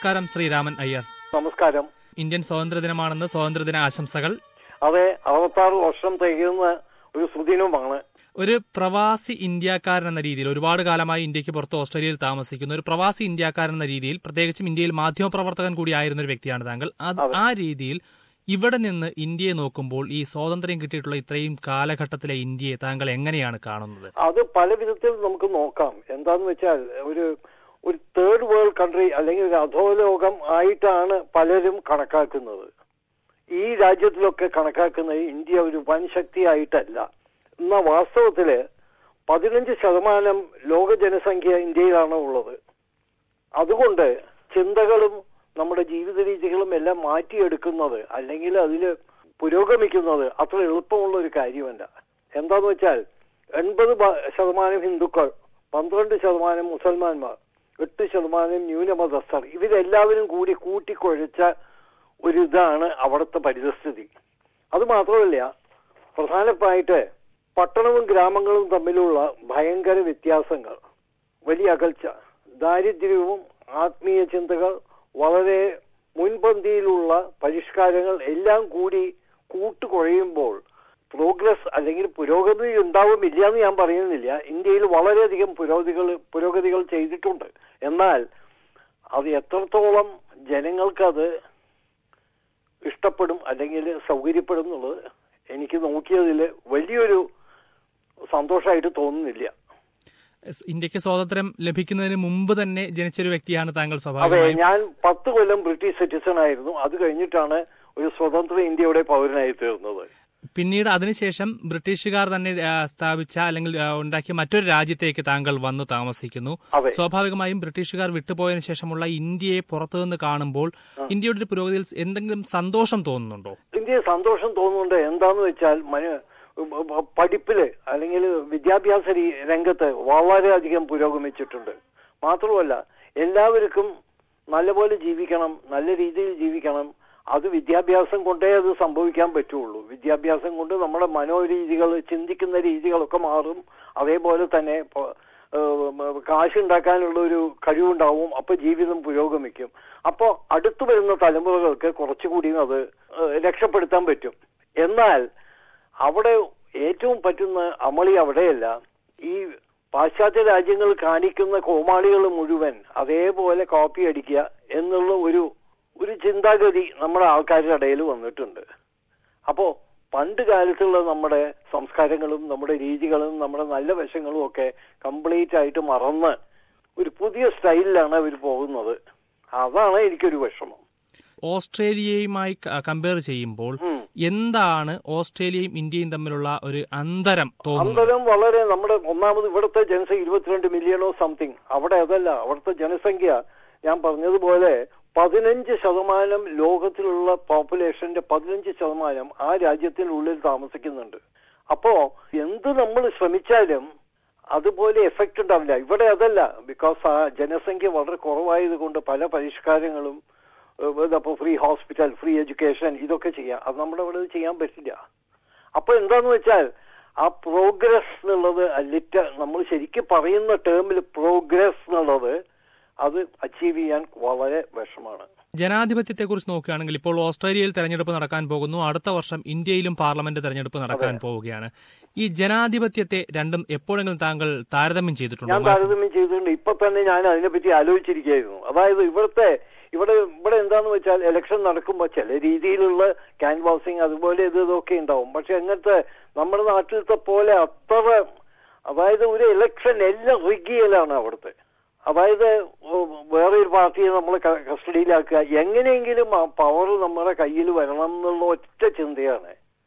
നമസ്കാരം ശ്രീരാമൻ അയ്യർ നമസ്കാരം ഇന്ത്യൻ സ്വാതന്ത്ര്യദിനമാണെന്ന് സ്വാതന്ത്ര്യദിന ആശംസകൾ അതെ അറുപത്താറ് വർഷം തികയുന്ന ഒരു സുദിനമാണ് ഒരു പ്രവാസി ഇന്ത്യക്കാരൻ എന്ന രീതിയിൽ ഒരുപാട് കാലമായി ഇന്ത്യക്ക് പുറത്ത് ഓസ്ട്രേലിയയിൽ താമസിക്കുന്ന ഒരു പ്രവാസി ഇന്ത്യക്കാരൻ എന്ന രീതിയിൽ പ്രത്യേകിച്ചും ഇന്ത്യയിൽ മാധ്യമപ്രവർത്തകൻ കൂടി ആയിരുന്ന ഒരു വ്യക്തിയാണ് താങ്കൾ അത് ആ രീതിയിൽ ഇവിടെ നിന്ന് ഇന്ത്യയെ നോക്കുമ്പോൾ ഈ സ്വാതന്ത്ര്യം കിട്ടിയിട്ടുള്ള ഇത്രയും കാലഘട്ടത്തിലെ ഇന്ത്യയെ താങ്കൾ എങ്ങനെയാണ് കാണുന്നത് അത് പല വിധത്തിൽ നമുക്ക് നോക്കാം എന്താന്ന് വെച്ചാൽ ഒരു ഒരു തേർഡ് വേൾഡ് കൺട്രി അല്ലെങ്കിൽ ഒരു അധോലോകം ആയിട്ടാണ് പലരും കണക്കാക്കുന്നത് ഈ രാജ്യത്തിലൊക്കെ കണക്കാക്കുന്നത് ഇന്ത്യ ഒരു വൻ ശക്തിയായിട്ടല്ല എന്നാൽ വാസ്തവത്തില് പതിനഞ്ച് ശതമാനം ലോക ജനസംഖ്യ ഇന്ത്യയിലാണ് ഉള്ളത് അതുകൊണ്ട് ചിന്തകളും നമ്മുടെ ജീവിത രീതികളും എല്ലാം മാറ്റിയെടുക്കുന്നത് അല്ലെങ്കിൽ അതിൽ പുരോഗമിക്കുന്നത് അത്ര എളുപ്പമുള്ള ഒരു കാര്യമല്ല എന്താന്ന് വെച്ചാൽ എൺപത് ശതമാനം ഹിന്ദുക്കൾ പന്ത്രണ്ട് ശതമാനം മുസൽമാന്മാർ എട്ട് ശതമാനം ന്യൂനമതസ്ഥർ ഇവരെല്ലാവരും കൂടി കൂട്ടിക്കൊഴിച്ച ഒരു ഇതാണ് അവിടുത്തെ പരിതസ്ഥിതി അത് മാത്രമല്ല പ്രധാനമായിട്ട് പട്ടണവും ഗ്രാമങ്ങളും തമ്മിലുള്ള ഭയങ്കര വ്യത്യാസങ്ങൾ വലിയ അകൽച്ച ദാരിദ്ര്യവും ആത്മീയ ചിന്തകൾ വളരെ മുൻപന്തിയിലുള്ള പരിഷ്കാരങ്ങൾ എല്ലാം കൂടി കൂട്ടുകുഴയുമ്പോൾ പ്രോഗ്രസ് അല്ലെങ്കിൽ പുരോഗതി ഉണ്ടാവുമില്ല എന്ന് ഞാൻ പറയുന്നില്ല ഇന്ത്യയിൽ വളരെയധികം പുരോഗതികൾ പുരോഗതികൾ ചെയ്തിട്ടുണ്ട് എന്നാൽ അത് എത്രത്തോളം ജനങ്ങൾക്കത് ഇഷ്ടപ്പെടും അല്ലെങ്കിൽ സൗകര്യപ്പെടും എന്നുള്ളത് എനിക്ക് നോക്കിയതിൽ വലിയൊരു സന്തോഷമായിട്ട് തോന്നുന്നില്ല ഇന്ത്യക്ക് സ്വാതന്ത്ര്യം ലഭിക്കുന്നതിന് മുമ്പ് തന്നെ ജനിച്ചൊരു വ്യക്തിയാണ് താങ്കൾ അതെ സ്വാഭാവികമായും ഞാൻ പത്ത് കൊല്ലം ബ്രിട്ടീഷ് സിറ്റിസൺ ആയിരുന്നു അത് കഴിഞ്ഞിട്ടാണ് ഒരു സ്വതന്ത്ര ഇന്ത്യയുടെ പൗരനായി തീർന്നത് പിന്നീട് അതിനുശേഷം ബ്രിട്ടീഷുകാർ തന്നെ ആ, സ്ഥാപിച്ച അല്ലെങ്കിൽ ആ, ഉണ്ടാക്കിയ മറ്റൊരു രാജ്യത്തേക്ക് താങ്കൾ വന്നു താമസിക്കുന്നു അതെ സ്വാഭാവികമായും ബ്രിട്ടീഷുകാർ വിട്ടുപോയതിനു ശേഷമുള്ള ഇന്ത്യയെ പുറത്തുനിന്ന് കാണുമ്പോൾ ഇന്ത്യയുടെ ഒരു പുരോഗതിയിൽ എന്തെങ്കിലും സന്തോഷം തോന്നുന്നുണ്ടോ ഇന്ത്യയിൽ സന്തോഷം തോന്നുന്നുണ്ട് എന്താന്ന് വെച്ചാൽ മന പഠിപ്പില് അല്ലെങ്കിൽ വിദ്യാഭ്യാസ രീ- രംഗത്ത് വളരെയധികം പുരോഗമിച്ചിട്ടുണ്ട് മാത്രമല്ല എല്ലാവർക്കും നല്ലപോലെ ജീവിക്കണം നല്ല രീതിയിൽ ജീവിക്കണം അത് വിദ്യാഭ്യാസം കൊണ്ടേ അത് സംഭവിക്കാൻ പറ്റുള്ളൂ വിദ്യാഭ്യാസം കൊണ്ട് നമ്മുടെ മനോരീതികൾ ചിന്തിക്കുന്ന രീതികളൊക്കെ മാറും അതേപോലെ തന്നെ ഇപ്പൊ, ഏഹ്, കാശുണ്ടാക്കാനുള്ള ഒരു കഴിവുണ്ടാവും അപ്പൊ ജീവിതം പുരോഗമിക്കും അപ്പോ അടുത്തു വരുന്ന തലമുറകൾക്ക് കുറച്ചുകൂടി അത് ഏഹ്, രക്ഷപ്പെടുത്താൻ പറ്റും എന്നാൽ അവിടെ ഏറ്റവും പറ്റുന്ന അമളി അവിടെയല്ല ഈ പാശ്ചാത്യ രാജ്യങ്ങൾ കാണിക്കുന്ന കോമാളികൾ മുഴുവൻ അതേപോലെ കോപ്പി അടിക്കുക എന്നുള്ള ഒരു ഒരു ചിന്താഗതി നമ്മുടെ ആൾക്കാരുടെ ഇടയിൽ വന്നിട്ടുണ്ട് അപ്പോ പണ്ട് കാലത്തുള്ള നമ്മുടെ സംസ്കാരങ്ങളും നമ്മുടെ രീതികളും നമ്മുടെ നല്ല വശങ്ങളും ഒക്കെ കംപ്ലീറ്റ് ആയിട്ട് മറന്ന് ഒരു പുതിയ സ്റ്റൈലിലാണ് അവർ പോകുന്നത് അതാണ് എനിക്കൊരു വിഷമം ഓസ്ട്രേലിയയുമായി കമ്പയർ ചെയ്യുമ്പോൾ ഉം. എന്താണ് ഓസ്ട്രേലിയയും ഇന്ത്യയും തമ്മിലുള്ള ഒരു അന്തരം തോന്നുന്നത് അന്തരം വളരെ നമ്മുടെ ഒന്നാമത് ഇവിടുത്തെ ജനസംഖ്യ ഇരുപത്തിരണ്ട് മില്യണോ സംതിങ് അവിടെ അതല്ല അവിടുത്തെ ജനസംഖ്യ ഞാൻ പറഞ്ഞതുപോലെ പതിനഞ്ച് ശതമാനം ലോകത്തിലുള്ള പോപ്പുലേഷന്റെ പതിനഞ്ച് ശതമാനം ആ രാജ്യത്തിനുള്ളിൽ താമസിക്കുന്നുണ്ട് അപ്പോ എന്ത് നമ്മൾ ശ്രമിച്ചാലും അതുപോലെ എഫക്റ്റ് ഉണ്ടാവില്ല ഇവിടെ അതല്ല ബിക്കോസ് ആ ജനസംഖ്യ വളരെ കുറവായത് കൊണ്ട് പല പരിഷ്കാരങ്ങളും അപ്പൊ ഫ്രീ ഹോസ്പിറ്റൽ ഫ്രീ എഡ്യൂക്കേഷൻ ഇതൊക്കെ ചെയ്യാം അത് നമ്മുടെ ഇവിടെ ചെയ്യാൻ പറ്റില്ല അപ്പൊ എന്താന്ന് വെച്ചാൽ ആ പ്രോഗ്രസ് എന്നുള്ളത് ലിറ്റ നമ്മൾ ശരിക്കും പറയുന്ന ടേമിൽ പ്രോഗ്രസ് എന്നുള്ളത് അത് അച്ചീവ് ചെയ്യാൻ വളരെ വിഷമാണ് ജനാധിപത്യത്തെ കുറിച്ച് നോക്കുകയാണെങ്കിൽ ഇപ്പോൾ ഓസ്ട്രേലിയയിൽ തെരഞ്ഞെടുപ്പ് നടക്കാൻ പോകുന്നു അടുത്ത വർഷം ഇന്ത്യയിലും പാർലമെന്റ് തെരഞ്ഞെടുപ്പ് നടക്കാൻ പോവുകയാണ് ഈ ജനാധിപത്യത്തെ രണ്ടും എപ്പോഴെങ്കിലും താങ്കൾ താരതമ്യം ചെയ്തിട്ടുണ്ടോ ഞാൻ താരതമ്യം ചെയ്തിട്ടുണ്ട് ഇപ്പൊ തന്നെ ഞാൻ അതിനെപ്പറ്റി ആലോചിച്ചിരിക്കുകയായിരുന്നു അതായത് ഇവിടുത്തെ ഇവിടെ ഇവിടെ എന്താന്ന് വെച്ചാൽ ഇലക്ഷൻ നടക്കുമ്പോൾ ചില രീതിയിലുള്ള ക്യാൻവാസിങ് അതുപോലെ ഇത് ഇതൊക്കെ ഉണ്ടാവും പക്ഷെ അങ്ങനത്തെ നമ്മുടെ നാട്ടിലത്തെ പോലെ അത്ര അതായത് ഒരു ഇലക്ഷൻ എല്ലാം റിഗിയലാണ് അവിടുത്തെ അതായത് വേറെ ഒരു പാർട്ടിയെ നമ്മൾ കസ്റ്റഡിയിലാക്കുക എങ്ങനെയെങ്കിലും ആ പവർ നമ്മുടെ കയ്യിൽ വരണം എന്നുള്ള ഒറ്റ ചിന്തയാണ്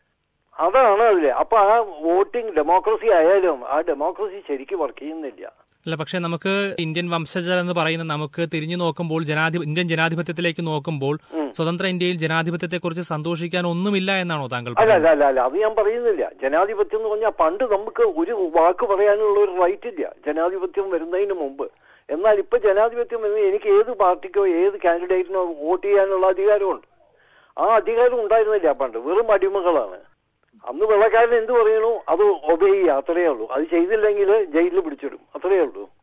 അതാണ് അതില് അപ്പൊ ആ വോട്ടിംഗ് ഡെമോക്രസി ആയാലും ആ ഡെമോക്രസി ശരിക്കും വർക്ക് ചെയ്യുന്നില്ല അല്ല പക്ഷെ നമുക്ക് ഇന്ത്യൻ വംശജർ എന്ന് പറയുന്ന നമുക്ക് തിരിഞ്ഞു നോക്കുമ്പോൾ ജനാധി ഇന്ത്യൻ ജനാധിപത്യത്തിലേക്ക് നോക്കുമ്പോൾ സ്വതന്ത്ര ഇന്ത്യയിൽ ജനാധിപത്യത്തെക്കുറിച്ച് സന്തോഷിക്കാൻ ഒന്നുമില്ല എന്നാണോ താങ്കൾ അല്ല അല്ല അല്ല അല്ല അത് ഞാൻ പറയുന്നില്ല ജനാധിപത്യം എന്ന് പറഞ്ഞാൽ പണ്ട് നമുക്ക് ഒരു വാക്ക് പറയാനുള്ള ഒരു റൈറ്റ് ഇല്ല ജനാധിപത്യം വരുന്നതിന് മുമ്പ് എന്നാൽ ഇപ്പൊ ജനാധിപത്യം വരുന്നത് എനിക്ക് ഏത് പാർട്ടിക്കോ ഏത് കാൻഡിഡേറ്റിനോ വോട്ട് ചെയ്യാനുള്ള അധികാരമുണ്ട് ആ അധികാരം ഉണ്ടായിരുന്നില്ല പണ്ട് വെറും അടിമകളാണ് അന്ന് വെള്ളക്കാരൻ എന്ത് പറയണു അത് ഒബേ ചെയ്യുക അത്രയേ ഉള്ളൂ അത് ചെയ്തില്ലെങ്കിൽ ജയിലിൽ പിടിച്ചിടും അത്രയേ ഉള്ളൂ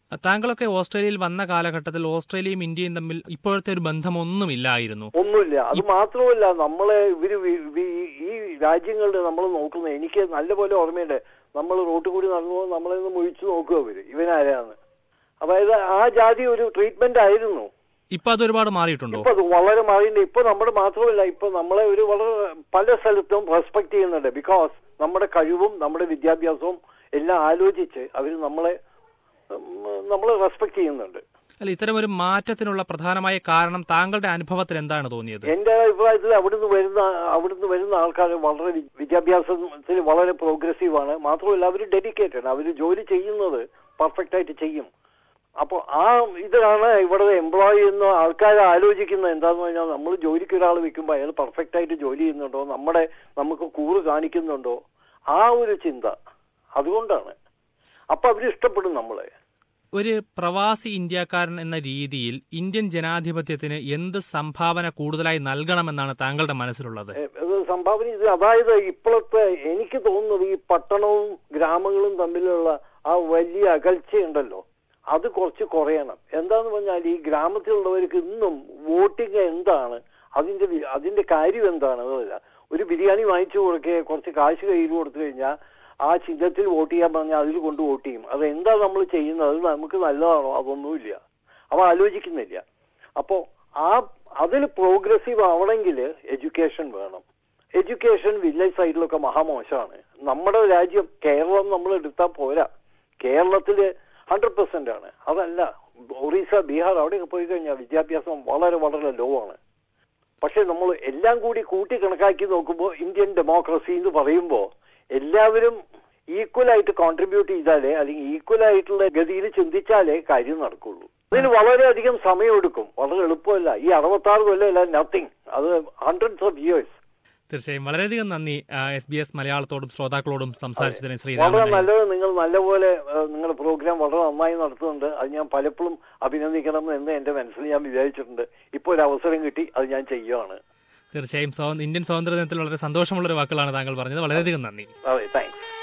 താങ്കളൊക്കെ ഓസ്ട്രേലിയയിൽ വന്ന കാലഘട്ടത്തിൽ ഓസ്ട്രേലിയയും ഇന്ത്യയും തമ്മിൽ ഇപ്പോഴത്തെ ഒരു ബന്ധമൊന്നുമില്ലായിരുന്നു ഒന്നുമില്ല അത് മാത്രമല്ല നമ്മളെ ഇവര് വി- വി- ഈ രാജ്യങ്ങളുടെ നമ്മൾ നോക്കുന്നത് എനിക്ക് നല്ലപോലെ ഓർമ്മയുണ്ട് നമ്മൾ റോട്ടിൽ കൂടി നടന്നു നമ്മളെ ഒന്ന് മുഴിച്ചു നോക്കുക അവര് ഇവനാരാന്ന് അതായത് ആ ജാതി ഒരു ട്രീറ്റ്മെന്റ് ആയിരുന്നു ഇപ്പൊ അത് ഒരുപാട് മാറിയിട്ടുണ്ടോ ഇപ്പൊ അത് വളരെ മാറിയിട്ടുണ്ട് ഇപ്പൊ നമ്മുടെ മാത്രമല്ല ഇപ്പൊ നമ്മളെ ഒരു വളരെ പല സ്ഥലത്തും റെസ്പെക്ട് ചെയ്യുന്നുണ്ട് ബിക്കോസ് നമ്മുടെ കഴിവും നമ്മുടെ വിദ്യാഭ്യാസവും എല്ലാം ആലോചിച്ച് അവർ നമ്മളെ ഉം, നമ്മളെ റെസ്പെക്ട് ചെയ്യുന്നുണ്ട് അല്ല ഇത്തരം ഒരു മാറ്റത്തിനുള്ള പ്രധാനമായ കാരണം താങ്കളുടെ അനുഭവത്തിൽ എന്താണ് തോന്നിയത് എന്റെ അഭിപ്രായത്തിൽ അവിടുന്ന് വരുന്ന അവിടുന്ന് വരുന്ന ആൾക്കാർ വളരെ വി- വിദ്യാഭ്യാസത്തിൽ വളരെ പ്രോഗ്രസീവ് ആണ് മാത്രമല്ല അവർ ഡെഡിക്കേറ്റഡ് അവർ ജോലി ചെയ്യുന്നത് പെർഫെക്റ്റ് ആയിട്ട് ചെയ്യും അപ്പോൾ ആ ഇതിലാണ് ഇവിടെ എംപ്ലോയി എന്ന ആൾക്കാർ ആലോചിക്കുന്നത് എന്താന്ന് പറഞ്ഞാൽ നമ്മൾ ജോലിക്ക് ഒരാൾ വെക്കുമ്പോൾ അയാൾ പെർഫെക്റ്റ് ആയിട്ട് ജോലി ചെയ്യുന്നുണ്ടോ നമ്മുടെ നമുക്ക് കൂറ് കാണിക്കുന്നുണ്ടോ ആ ഒരു ചിന്ത അതുകൊണ്ടാണ് അപ്പൊ അവർ ഇഷ്ടപ്പെടും നമ്മളെ ഒരു പ്രവാസി ഇന്ത്യക്കാരൻ എന്ന രീതിയിൽ ഇന്ത്യൻ ജനാധിപത്യത്തിന് എന്ത് സംഭാവന കൂടുതലായി നൽകണമെന്നാണ് താങ്കളുടെ മനസ്സിലുള്ളത് ഏ, ഇത് സംഭാവന ഇത് അതായത് ഇപ്പോഴത്തെ എനിക്ക് തോന്നുന്നത് ഈ പട്ടണവും ഗ്രാമങ്ങളും തമ്മിലുള്ള ആ വലിയ അകൽച്ചയുണ്ടല്ലോ അത് കുറച്ച് കുറയണം എന്താന്ന് പറഞ്ഞാൽ ഈ ഗ്രാമത്തിലുള്ളവർക്ക് ഇന്നും വോട്ടിംഗ് എന്താണ് അതിന്റെ വി- അതിന്റെ കാര്യം എന്താണ് അതല്ല ഒരു ബിരിയാണി വാങ്ങിച്ചു കൊടുക്കുക കുറച്ച് കാശ് കയ്യിൽ കൊടുത്തു കഴിഞ്ഞാൽ ആ ചിഹ്നത്തിൽ വോട്ട് ചെയ്യാൻ പറഞ്ഞാൽ അതിൽ കൊണ്ട് വോട്ട് ചെയ്യും അത് എന്താ നമ്മൾ ചെയ്യുന്നത് അത് നമുക്ക് നല്ലതാണോ അതൊന്നുമില്ല അവ ആലോചിക്കുന്നില്ല അപ്പോ ആ അതിൽ പ്രോഗ്രസീവ് ആവണമെങ്കിൽ എഡ്യൂക്കേഷൻ വേണം എഡ്യൂക്കേഷൻ വില്ലേജ് സൈഡിലൊക്കെ മഹാമോശമാണ് നമ്മുടെ രാജ്യം കേരളം നമ്മൾ എടുത്താൽ പോരാ കേരളത്തില് ഹൺഡ്രഡ് പെർസെന്റ് ആണ് അതല്ല ഒറീസ ബീഹാർ അവിടെയൊക്കെ പോയി കഴിഞ്ഞാൽ വിദ്യാഭ്യാസം വളരെ വളരെ ലോ ആണ് പക്ഷെ നമ്മൾ എല്ലാം കൂടി കൂട്ടി കണക്കാക്കി നോക്കുമ്പോൾ ഇന്ത്യൻ ഡെമോക്രസി എന്ന് പറയുമ്പോൾ എല്ലാവരും ഈക്വൽ ആയിട്ട് കോൺട്രിബ്യൂട്ട് ചെയ്താലേ അല്ലെങ്കിൽ ഈക്വൽ ആയിട്ടുള്ള ഗതിയിൽ ചിന്തിച്ചാലേ കാര്യം നടക്കുള്ളൂ ഇതിന് വളരെയധികം സമയമെടുക്കും വളരെ എളുപ്പമല്ല ഈ അറുപത്തി ആറ് കൊല്ലമല്ല നത്തിങ് അത് ഹൺഡ്രഡ്സ് ഓഫ് ഇയേഴ്സ് തീർച്ചയായും വളരെയധികം നന്ദി എസ് ബി എസ് മലയാളത്തോടും ശ്രോതാക്കളോടും സംസാരിച്ചതിന് വളരെ ശ്രീരാമൻ നല്ലത് നിങ്ങൾ നല്ലപോലെ ഏഹ്, നിങ്ങളുടെ പ്രോഗ്രാം വളരെ നന്നായി നടത്തുന്നുണ്ട് അത് ഞാൻ പലപ്പോഴും അഭിനന്ദിക്കണം എന്ന് എന്റെ മനസ്സിൽ ഞാൻ വിചാരിച്ചിട്ടുണ്ട് ഇപ്പോൾ ഒരു അവസരം കിട്ടി അത് ഞാൻ ചെയ്യുകയാണ് തീർച്ചയായും സ്വാ- ഇന്ത്യൻ സ്വാതന്ത്ര്യ ദിനത്തിൽ വളരെ സന്തോഷമുള്ള ഒരു വാക്കുകളാണ് താങ്കൾ പറഞ്ഞത് വളരെയധികം നന്ദി അതെ താങ്ക്സ്